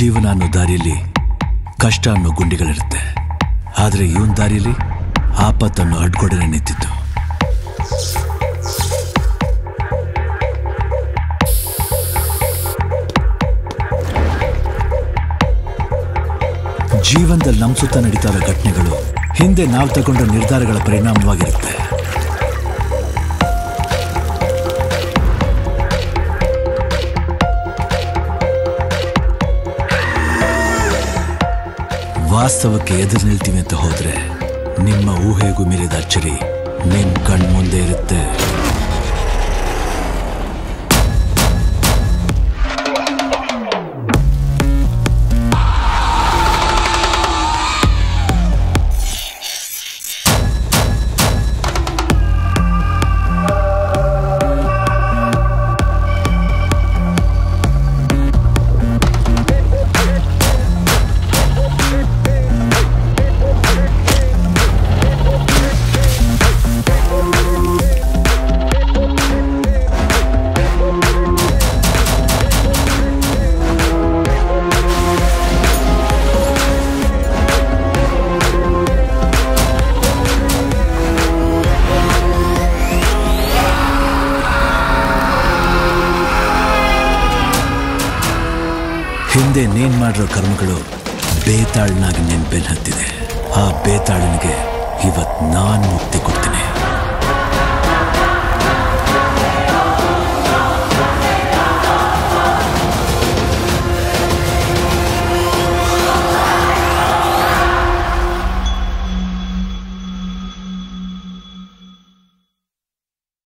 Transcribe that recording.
ಜೀವನ ಅನ್ನೋ ದಾರಿಯಲ್ಲಿ ಕಷ್ಟ ಅನ್ನೋ ಗುಂಡಿಗಳಿರುತ್ತೆ ಆದರೆ ಇವನ್ ದಾರಿಯಲ್ಲಿ ಆಪತ್ತನ್ನು ಅಡ್ಕೊಡನೆ ನಿಂತಿತ್ತು ಜೀವನದಲ್ಲಿ ನಮ್ಮ ಸುತ್ತ ನಡೀತಾ ಇರೋ ಘಟನೆಗಳು ಹಿಂದೆ ನಾವು ತಗೊಂಡ ನಿರ್ಧಾರಗಳ ಪರಿಣಾಮವಾಗಿರುತ್ತೆ ವಾಸ್ತವಕ್ಕೆ ಎದುರು ನಿಲ್ತೀವಿ ಅಂತ ಹೋದ್ರೆ ನಿಮ್ಮ ಊಹೆಗೂ ಮೀರಿದ ಅಚ್ಚರಿ ನಿಮ್ ಕಣ್ ಮುಂದೆ ಇರುತ್ತೆ ಹಿಂದೆ ನೀನ್ ಮಾಡಿರೋ ಕರ್ಮಗಳು ಬೇತಾಳ್ನಾಗಿ ನಿನ್ ಬೆನ್ ಹತ್ತಿದೆ ಆ ಬೇತಾಳನಿಗೆ ಇವತ್ ನಾನ್ ಮುಕ್ತಿ ಕೊಡ್ತೀನಿ